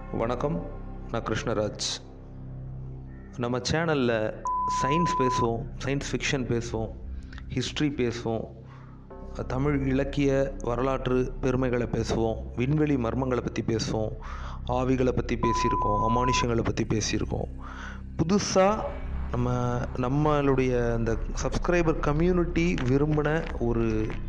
வணக்கம் நான் கிருஷ்ணராஜ் நம்ம சேனலில் சயின்ஸ் பேசுவோம் சயின்ஸ் ஃபிக்ஷன் பேசுவோம் ஹிஸ்ட்ரி பேசுவோம் தமிழ் இலக்கிய வரலாற்று பெருமைகளை பேசுவோம் விண்வெளி மர்மங்களை பற்றி பேசுவோம் ஆவிகளை பற்றி பேசியிருக்கோம் அமானுஷங்களை பற்றி பேசியிருக்கோம் புதுசாக நம்ம நம்மளுடைய அந்த சப்ஸ்கிரைபர் கம்யூனிட்டி விரும்பின ஒரு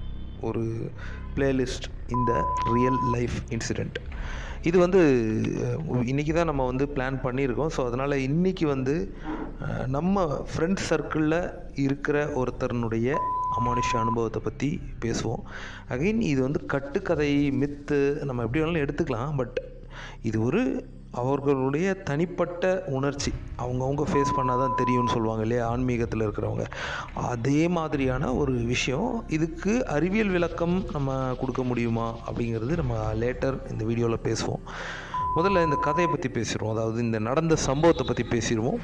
ஒரு பிளேலிஸ்ட் இந்த ரியல் லைஃப் இன்சிடெண்ட் இது வந்து இன்றைக்கி தான் நம்ம வந்து பிளான் பண்ணியிருக்கோம் ஸோ அதனால் இன்றைக்கி வந்து அஹ், நம்ம ஃப்ரெண்ட்ஸ் சர்க்கிளில் இருக்கிற ஒருத்தருனுடைய அமானுஷ அனுபவத்தை பற்றி பேசுவோம் அகைன் இது வந்து கட்டுக்கதை மித்து நம்ம எப்படி வேணாலும் எடுத்துக்கலாம் பட் இது ஒரு அவர்களுடைய தனிப்பட்ட உணர்ச்சி அவங்கவுங்க ஃபேஸ் பண்ணால் தான் தெரியும்னு சொல்லுவாங்க இல்லையா ஆன்மீகத்தில் இருக்கிறவங்க அதே மாதிரியான ஒரு விஷயம் இதுக்கு அறிவியல் விளக்கம் நம்ம கொடுக்க முடியுமா அப்படிங்கிறது நம்ம லேட்டர் இந்த வீடியோவில் பேசுவோம் முதல்ல இந்த கதையை பற்றி பேசிடுவோம் அதாவது இந்த நடந்த சம்பவத்தை பற்றி பேசிடுவோம்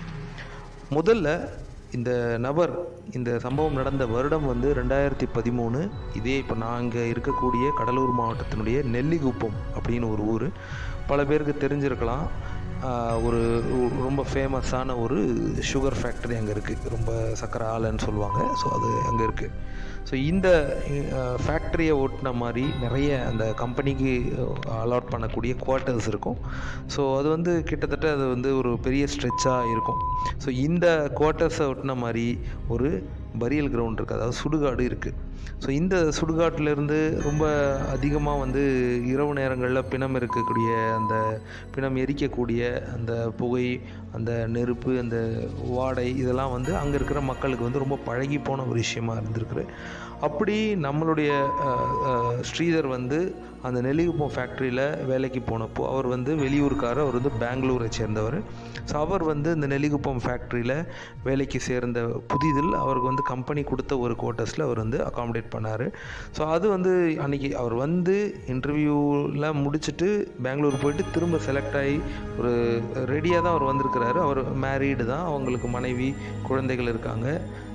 முதல்ல இந்த நபர் இந்த சம்பவம் நடந்த வருடம் வந்து ரெண்டாயிரத்தி பதிமூணு இதே இப்போ நாங்கள் இருக்கக்கூடிய கடலூர் மாவட்டத்தினுடைய நெல்லிக்குப்பம் அப்படின்னு ஒரு ஊர் பல பேருக்கு தெரிஞ்சிருக்கலாம் ஆஹ் ஒரு ஒரு ரொம்ப ஃபேமஸான ஒரு சுகர் ஃபேக்டரி அங்கே இருக்குது ரொம்ப சக்கரை ஆலைன்னு சொல்லுவாங்க ஸோ அது அங்கே இருக்குது ஸோ இந்த ஃபேக்ட்ரியை ஓட்டின மாதிரி நிறைய அந்த கம்பெனிக்கு அலாட் பண்ணக்கூடிய குவார்ட்டர்ஸ் இருக்கும் ஸோ அது வந்து கிட்டத்தட்ட அது வந்து ஒரு பெரிய ஸ்ட்ரெச்சாக இருக்கும் ஸோ இந்த குவார்ட்டர்ஸை ஒட்டின மாதிரி ஒரு பரியல் கிரவுண்ட் இருக்குது அதாவது சுடுகாடு இருக்குது ஸோ இந்த சுடுகாட்டிலேருந்து ரொம்ப அதிகமாக வந்து இரவு நேரங்களில் பிணம் இருக்கக்கூடிய அந்த பிணம் எரிக்கக்கூடிய அந்த புகை அந்த நெருப்பு அந்த வாடை இதெல்லாம் வந்து அங்கே இருக்கிற மக்களுக்கு வந்து ரொம்ப பழகி போன ஒரு விஷயமா இருந்திருக்கு அப்படி நம்மளுடைய அஹ், அஹ், ஸ்ரீதர் வந்து அந்த நெல்லிகுப்பம் ஃபேக்ட்ரியில் வேலைக்கு போனப்போ அவர் வந்து வெளியூருக்காரர் அவர் வந்து பெங்களூரை சேர்ந்தவர் ஸோ அவர் வந்து இந்த நெல்லிகுப்பம் ஃபேக்ட்ரியில் வேலைக்கு சேர்ந்த புதிதில் அவருக்கு வந்து கம்பெனி கொடுத்த ஒரு குவார்ட்டர்ஸில் அவர் வந்து அகாமடேட் பண்ணார் ஸோ அது வந்து அன்றைக்கி அவர் வந்து இன்டர்வியூலாம் முடிச்சுட்டு பெங்களூர் போயிட்டு திரும்ப செலக்ட் ஆகி ஒரு ரெடியாக தான் அவர் வந்திருக்கிறாரு அவர் மேரீடு தான் அவங்களுக்கு மனைவி குழந்தைகள் இருக்காங்க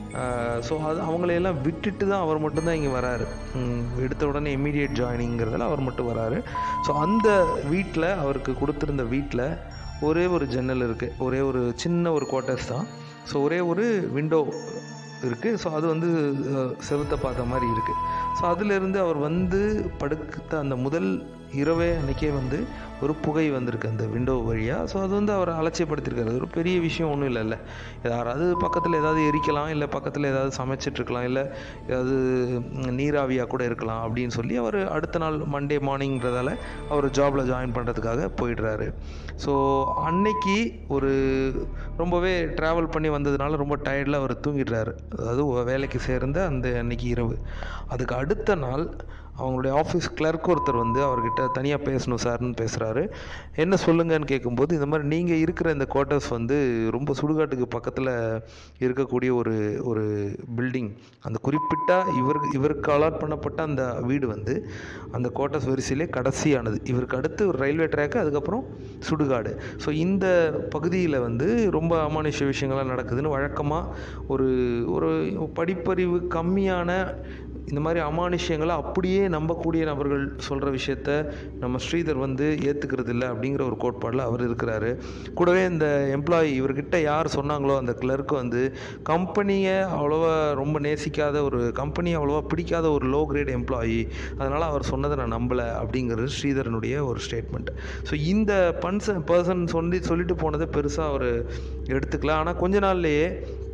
ஸோ அது அவங்களையெல்லாம் விட்டுட்டு தான் அவர் மட்டும்தான் இங்கே வராரு ம், எடுத்த உடனே இம்மீடியட் ஜாயினிங்கிறதால அவர் மட்டும் வராரு ஸோ அந்த வீட்டில் அவருக்கு கொடுத்துருந்த வீட்டில் ஒரே ஒரு ஜன்னல் இருக்குது ஒரே ஒரு சின்ன ஒரு குவார்ட்டர்ஸ் தான் ஸோ ஒரே ஒரு விண்டோ இருக்குது ஸோ அது வந்து அஹ், செவுத்த பார்த்த மாதிரி இருக்குது ஸோ அதிலிருந்து அவர் வந்து படுத்த அந்த முதல் இரவே அன்றைக்கே வந்து ஒரு புகை வந்திருக்கு அந்த விண்டோ வழியாக ஸோ அது வந்து அவரை அலட்சியப்படுத்தியிருக்காரு அது ஒரு பெரிய விஷயம் ஒன்றும் இல்லைல்ல யாராவது பக்கத்தில் ஏதாவது எரிக்கலாம் இல்லை பக்கத்தில் ஏதாவது சமைச்சிட்ருக்கலாம் இல்லை ஏதாவது ம், நீராவியாக கூட இருக்கலாம் அப்படின்னு சொல்லி அவர் அடுத்த நாள் மண்டே மார்னிங்கிறதால அவர் ஜாபில் ஜாயின் பண்ணுறதுக்காக போயிடுறாரு ஸோ அன்னைக்கு ஒரு ரொம்பவே ட்ராவல் பண்ணி வந்ததுனால ரொம்ப டயர்டில் அவர் தூங்கிடுறாரு அதாவது ஒ- வேலைக்கு சேர்ந்த அந்த அன்னைக்கு இரவு அதுக்கு அடுத்த நாள் அவங்களுடைய ஆஃபீஸ் கிளர்க் ஒருத்தர் வந்து அவர்கிட்ட தனியாக பேசணும் சார்னு பேசுகிறாரு என்ன சொல்லுங்கன்னு கேட்கும்போது இந்த மாதிரி நீங்கள் இருக்கிற இந்த குவார்ட்டர்ஸ் வந்து ரொம்ப சுடுகாட்டுக்கு பக்கத்தில் இருக்கக்கூடிய ஒரு ஒரு பில்டிங் அந்த குறிப்பிட்ட இவருக்கு இவருக்கு அலாட் பண்ணப்பட்ட அந்த வீடு வந்து அந்த குவார்ட்டர்ஸ் வரிசையிலே கடைசியானது இவருக்கு அடுத்து ஒரு ரயில்வே ட்ராக்கு அதுக்கப்புறம் சுடுகாடு ஸோ இந்த பகுதியில் வந்து ரொம்ப அமானுஷ விஷயங்கள்லாம் நடக்குதுன்னு வழக்கமாக ஒரு ஒரு படிப்பறிவு கம்மியான இந்த மாதிரி அமானுஷ்யங்களை அப்படியே நம்பக்கூடிய நபர்கள் சொல்கிற விஷயத்த நம்ம ஸ்ரீதர் வந்து ஏற்றுக்கிறது இல்லை அப்படிங்கிற ஒரு கோட்பாடில் அவர் இருக்கிறாரு கூடவே இந்த எம்ப்ளாயி இவர்கிட்ட யார் சொன்னாங்களோ அந்த கிளர்க்கு வந்து கம்பெனியை அவ்வளோவா ரொம்ப நேசிக்காத ஒரு கம்பெனி அவ்வளோவா பிடிக்காத ஒரு லோ கிரேட் எம்ப்ளாயி அதனால் அவர் சொன்னதை நான் நம்பலை அப்படிங்கிறது ஸ்ரீதரனுடைய ஒரு ஸ்டேட்மெண்ட் ஸோ இந்த பன்ச பர்சன் சொல்லி சொல்லிட்டு போனதை பெருசாக அவர் எடுத்துக்கல ஆனால் கொஞ்ச நாள்லேயே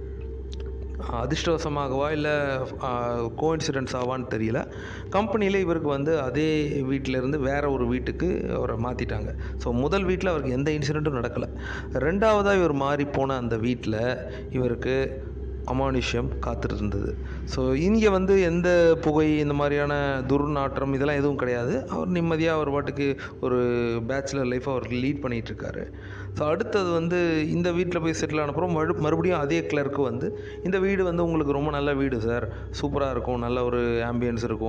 அதிர்ஷ்டவசமாகவா இல்லை கோஇன்சிடென்ஸ் ஆவான்னு தெரியல கம்பெனியில் இவருக்கு வந்து அதே வீட்டிலேருந்து வேற ஒரு வீட்டுக்கு அவரை மாற்றிட்டாங்க ஸோ முதல் வீட்டில் அவருக்கு எந்த இன்சிடெண்ட்டும் நடக்கலை ரெண்டாவதாக இவர் மாறி போன அந்த வீட்டில் இவருக்கு அமானுஷ்யம் காத்திருந்தது ஸோ இங்கே வந்து எந்த புகை இந்த மாதிரியான துர்நாற்றம் இதெல்லாம் எதுவும் கிடையாது அவர் நிம்மதியாக அவர் பாட்டுக்கு ஒரு பேச்சுலர் லைஃப் அவர் லீட் பண்ணிகிட்டு இருக்காரு ஸோ அடுத்தது வந்து இந்த வீட்டில் போய் செட்டில் ஆனப்புறம் மறு மறுபடியும் அதே கிளர்க்கு வந்து இந்த வீடு வந்து உங்களுக்கு ரொம்ப நல்ல வீடு சார் சூப்பராக இருக்கும் நல்ல ஒரு ஆம்பியன்ஸ் இருக்கும்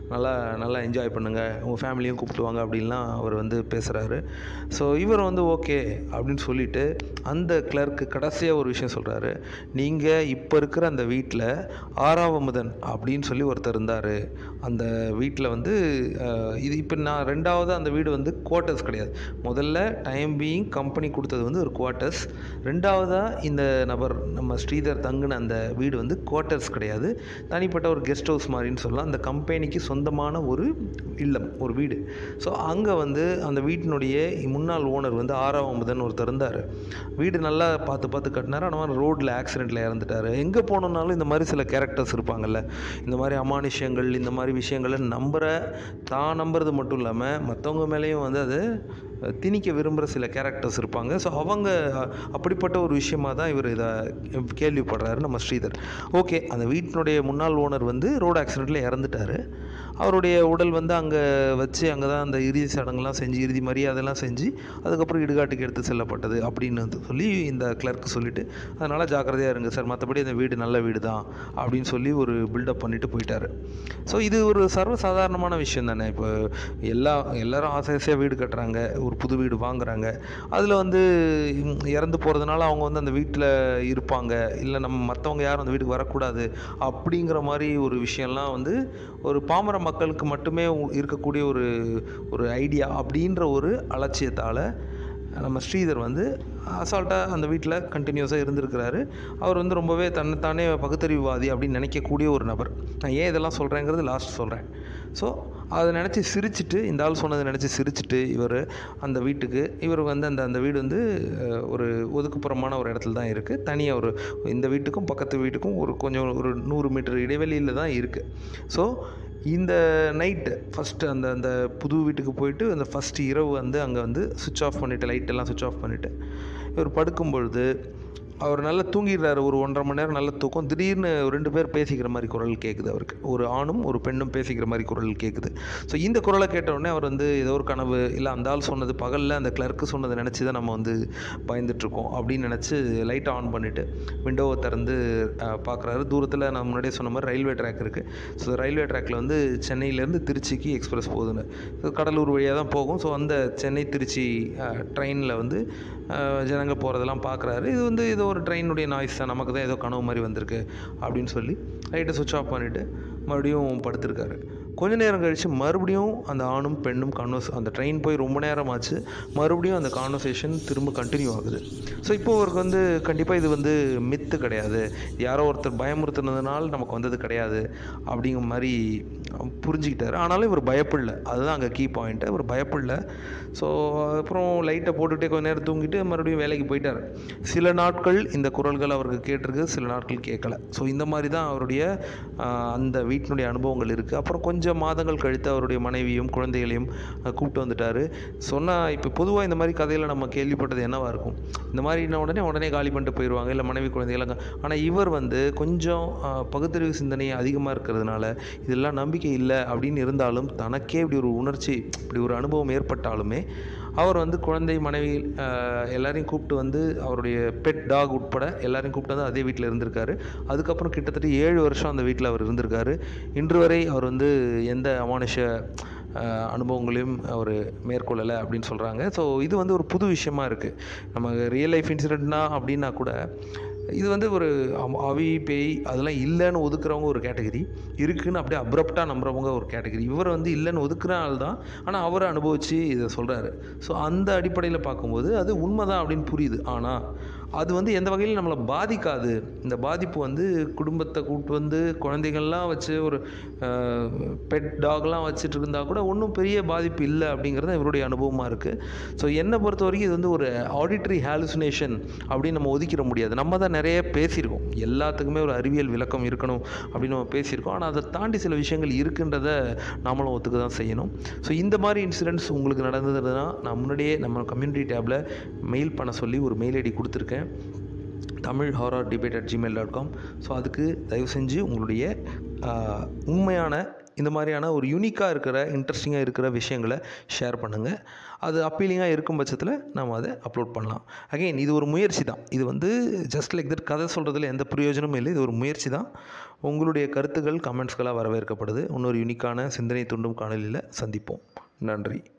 நல்லா நல்லா என்ஜாய் பண்ணுங்கள் உங்கள் ஃபேமிலியும் கூப்பிட்டு வாங்க அப்படின்லாம் அவர் வந்து பேசுகிறாரு ஸோ இவர் வந்து ஓகே அப்படின்னு சொல்லிட்டு அந்த கிளர்க்கு கடைசியாக ஒரு விஷயம் சொல்கிறாரு நீங்கள் இப்போ இருக்கிற அந்த வீட்டில் ஆறாவமுதன் அப்படின்னு சொல்லி ஒருத்தர் இருந்தார் அந்த வீட்டில் வந்து அஹ், இது இப்போ நான் ரெண்டாவது அந்த வீடு வந்து குவார்ட்டர்ஸ் கிடையாது முதல்ல டைம் பீயிங் கம்பெனி கொடுத்தது வந்து ஒரு குவார்ட்டர்ஸ் ரெண்டாவதாக இந்த நபர் நம்ம ஸ்ரீதர் தங்குன அந்த வீடு வந்து குவார்ட்டர்ஸ் கிடையாது தனிப்பட்ட ஒரு கெஸ்ட் ஹவுஸ் மாதிரின்னு சொல்லலாம் அந்த கம்பெனிக்கு சொந்தமான ஒரு இல்லம் ஒரு வீடு ஸோ அங்கே வந்து அந்த வீட்டினுடைய முன்னாள் ஓனர் வந்து ஆறாவமுதன் ஒருத்தர் இருந்தார் வீடு நல்லா பார்த்து பார்த்து கட்டினார் ஆனால் ரோட்டில் ஆக்சிடெண்ட்டில் இறந்துட்டார் எங்கே போனோம்னாலும் இந்த மாதிரி சில கேரக்டர்ஸ் இருப்பாங்கல்ல இந்த மாதிரி அமானுஷ்யங்கள் இந்த மாதிரி விஷயங்களை நம்புகிற தான் நம்புறது மட்டும் இல்லாமல் மற்றவங்க மேலேயும் வந்து அது திணிக்க விரும்புகிற சில கேரக்டர்ஸ் இருப்பாங்க ஸோ அவங்க அ- அப்படிப்பட்ட ஒரு விஷயமா தான் இவர் இதை கேள்விப்படுறாரு நம்ம ஸ்ரீதர் ஓகே அந்த வீட்டினுடைய முன்னாள் ஓனர் வந்து ரோடு ஆக்சிடெண்ட்டில் இறந்துட்டார் அவருடைய உடல் வந்து அங்கே வச்சு அங்கே தான் அந்த இறுதி சடங்குலாம் செஞ்சு இறுதி மரியாதைலாம் செஞ்சு அதுக்கப்புறம் இடுகாட்டுக்கு எடுத்து செல்லப்பட்டது அப்படின்னு வந்து சொல்லி இந்த கிளர்க் சொல்லிட்டு அதனால் ஜாக்கிரதையாக இருங்க சார் மற்றபடி அந்த வீடு நல்ல வீடு தான் அப்படின்னு சொல்லி ஒரு பில்டப் பண்ணிட்டு போயிட்டாரு ஸோ இது ஒரு சர்வசாதாரணமான விஷயம் தானே இப்போ எல்லா எல்லாரும் ஆசை ஆசையாக வீடு கட்டுறாங்க ஒரு புது வீடு வாங்குறாங்க அதில் வந்து ம், இறந்து போகிறதுனால அவங்க வந்து அந்த வீட்டில் இருப்பாங்க இல்லை நம்ம மற்றவங்க யாரும் அந்த வீட்டுக்கு வரக்கூடாது அப்படிங்கிற மாதிரி ஒரு விஷயம்லாம் வந்து ஒரு பாமர மக்களுக்கு மட்டுமே உ- இருக்கக்கூடிய ஒரு ஒரு ஐடியா அப்படின்ற ஒரு அலட்சியத்தால் நம்ம ஸ்ரீதர் வந்து அசால்ட்டாக அந்த வீட்டில் கண்டினியூஸாக இருந்திருக்கிறாரு அவர் வந்து ரொம்பவே தன்னைத்தானே பகுத்தறிவுவாதி அப்படின்னு நினைக்கக்கூடிய ஒரு நபர் நான் ஏன் இதெல்லாம் சொல்கிறேங்கிறது லாஸ்ட் சொல்கிறேன் ஸோ அதை நினச்சி சிரிச்சிட்டு இந்த ஆள் சொன்னதை நினச்சி சிரிச்சிட்டு இவர் அந்த வீட்டுக்கு இவர் வந்து அந்த அந்த வீடு வந்து அஹ், ஒரு ஒதுக்குப்புறமான ஒரு இடத்துல தான் இருக்குது தனியாக ஒரு இந்த வீட்டுக்கும் பக்கத்து வீட்டுக்கும் ஒரு கொஞ்சம் ஒரு நூறு மீட்டர் இடைவெளியில் தான் இருக்குது ஸோ இந்த நைட்டு ஃபஸ்ட்டு அந்த அந்த புது வீட்டுக்கு போயிட்டு அந்த ஃபஸ்ட்டு இரவு வந்து அங்கே வந்து சுவிட்ச் ஆஃப் பண்ணிவிட்டு லைட்டெல்லாம் சுவிட்ச் ஆஃப் பண்ணிவிட்டு இவர் படுக்கும் பொழுது அவர் நல்லா தூங்கிடுறாரு ஒரு ஒன்றரை மணி நேரம் நல்ல தூக்கம் திடீர்னு ரெண்டு பேர் பேசிக்கிற மாதிரி குரல் கேட்குது அவருக்கு ஒரு ஆணும் ஒரு பெண்ணும் பேசிக்கிற மாதிரி குரல் கேட்குது ஸோ இந்த குரலை கேட்ட உடனே அவர் வந்து ஏதோ ஒரு கனவு இல்லை அந்த ஆள் சொன்னது பகலில் அந்த கிளர்க்கு சொன்னதை நினச்சி தான் நம்ம வந்து பயந்துட்டுருக்கோம் அப்படின்னு நினச்சி லைட்டை ஆன் பண்ணிவிட்டு விண்டோவை திறந்து பார்க்குறாரு தூரத்தில் நான் முன்னாடியே சொன்ன மாதிரி ரயில்வே ட்ராக் இருக்குது ஸோ ரயில்வே ட்ராக்கில் வந்து சென்னையிலேருந்து திருச்சிக்கு எக்ஸ்பிரஸ் போகுதுன்னு ஸோ கடலூர் வழியாக தான் போகும் ஸோ அந்த சென்னை திருச்சி ட்ரெயினில் வந்து அஹ், ஜனங்க போகிறதெல்லாம் பார்க்குறாரு இது வந்து ஏதோ ஒரு ட்ரெயினுடைய நாய்ஸ் தான் நமக்கு தான் ஏதோ கனவு மாதிரி வந்திருக்கு அப்படின்னு சொல்லி லைட்டை சுவிட்ச் ஆஃப் பண்ணிவிட்டு மறுபடியும் படுத்திருக்காரு கொஞ்ச நேரம் கழித்து மறுபடியும் அந்த ஆணும் பெண்ணும் கான்வர்ஸ் அந்த ட்ரெயின் போய் ரொம்ப நேரம் ஆச்சு மறுபடியும் அந்த கான்வர்சேஷன் திரும்ப கண்டினியூ ஆகுது ஸோ இப்போ அவருக்கு வந்து கண்டிப்பாக இது வந்து மித்து கிடையாது யாரோ ஒருத்தர் பயமுறுத்துனதுனால நமக்கு வந்தது கிடையாது அப்படிங்கிற மாதிரி புரிஞ்சுக்கிட்டாரு ஆனாலும் இவர் பயப்படல அதுதான் அங்கே கீ பாயிண்ட்டு இவர் பயப்படல ஸோ அப்புறம் லைட்டை போட்டுகிட்டே கொஞ்ச நேரம் தூங்கிட்டு மறுபடியும் வேலைக்கு போயிட்டார் சில நாட்கள் இந்த குரல்கள் அவருக்கு கேட்டிருக்கு சில நாட்கள் கேட்கல ஸோ இந்த மாதிரி தான் அவருடைய ஆஹ், அந்த வீட்டினுடைய அனுபவங்கள் இருக்குது அப்புறம் கொஞ்சம் மாதங்கள் கழித்து அவருடைய மனைவியும் குழந்தைகளையும் அஹ், கூப்பிட்டு வந்துட்டார் சொன்னால் இப்போ பொதுவாக இந்த மாதிரி கதையில் நம்ம கேள்விப்பட்டது என்னவா இருக்கும் இந்த மாதிரின உடனே உடனே காலி பண்ணிட்டு போயிடுவாங்க இல்லை மனைவி குழந்தைகள் ஆனால் இவர் வந்து கொஞ்சம் ஆஹ், பகுத்தறிவு சிந்தனை அதிகமாக இருக்கிறதுனால இதெல்லாம் நம்பிக்கை இல்லை அப்படின்னு இருந்தாலும் தனக்கே இப்படி ஒரு உணர்ச்சி இப்படி ஒரு அனுபவம் ஏற்பட்டாலுமே அவர் வந்து குழந்தை மனைவி ஆஹ், எல்லாரையும் கூப்பிட்டு வந்து அவருடைய பெட் டாக் உட்பட எல்லாரையும் கூப்பிட்டு வந்து அதே வீட்டில் இருந்திருக்காரு அதுக்கப்புறம் கிட்டத்தட்ட ஏழு வருஷம் அந்த வீட்டில் அவர் இருந்திருக்காரு இன்று வரை அவர் வந்து எந்த அமானுஷ ஆஹ், அனுபவங்களையும் அவர் மேற்கொள்ளலை அப்படின்னு சொல்கிறாங்க ஸோ இது வந்து ஒரு புது விஷயமா இருக்குது நம்ம ரியல் லைஃப் இன்சிடென்ட்னா அப்படின்னா கூட இது வந்து ஒரு அம்- ஆவி பேய் அதெல்லாம் இல்லைன்னு ஒதுக்குறவங்க ஒரு கேட்டகரி இருக்குன்னு அப்படியே அப்ரப்டாக நம்புறவங்க ஒரு கேட்டகரி இவர் வந்து இல்லைன்னு ஒதுக்குற ஆள் தான் ஆனால் அவர் அனுபவித்து இதை சொல்கிறாரு ஸோ அந்த அடிப்படையில் பார்க்கும்போது அது உண்மைதான் அப்படின்னு புரியுது ஆனால் அது வந்து எந்த வகையில் நம்மளை பாதிக்காது இந்த பாதிப்பு வந்து குடும்பத்தை கூப்பிட்டு வந்து குழந்தைகள்லாம் வச்சு ஒரு பெட் டாக்லாம் வச்சுட்டு இருந்தால் கூட ஒன்றும் பெரிய பாதிப்பு இல்லை அப்படிங்கிறது தான் இவருடைய அனுபவமாக இருக்குது ஸோ என்னை பொறுத்த வரைக்கும் இது வந்து ஒரு ஆடிட்டரி ஹாலுசினேஷன் அப்படின்னு நம்ம ஒதுக்கிட முடியாது நம்ம தான் நிறைய பேசியிருக்கோம் எல்லாத்துக்குமே ஒரு அறிவியல் விளக்கம் இருக்கணும் அப்படின்னு நம்ம பேசியிருக்கோம் ஆனால் அதை தாண்டி சில விஷயங்கள் இருக்குன்றத நாமளும் ஒத்துக்க தான் செய்யணும் ஸோ இந்த மாதிரி இன்சிடென்ட்ஸ் உங்களுக்கு நடந்ததுன்னா நான் முன்னாடியே நம்ம கம்யூனிட்டி டேப்பில் மெயில் பண்ண சொல்லி ஒரு மெயில் ஐடி கொடுத்துருக்கேன் Tamil horror debate at Gmail dot com so அதுக்கு தயவு செஞ்சு உங்களுடைய ஆஹ், உண்மையான இந்த மாதிரியான ஒரு யூனிக்காக இருக்கிற இன்ட்ரெஸ்டிங்காக இருக்கிற விஷயங்களை ஷேர் பண்ணுங்கள் அது அப்பீலிங்காக இருக்கும் பட்சத்தில் நம்ம அதை அப்லோட் பண்ணலாம் அகைன் இது ஒரு முயற்சி தான் இது வந்து ஜஸ்ட் லைக் தட் கதை சொல்கிறதுல எந்த பிரயோஜனமும் இல்லை இது ஒரு முயற்சி தான் உங்களுடைய கருத்துக்கள் கமெண்ட்ஸ்களாக வரவேற்கப்படுது இன்னொரு யூனிக்கான சிந்தனை தூண்டும் காணொலியில் சந்திப்போம் நன்றி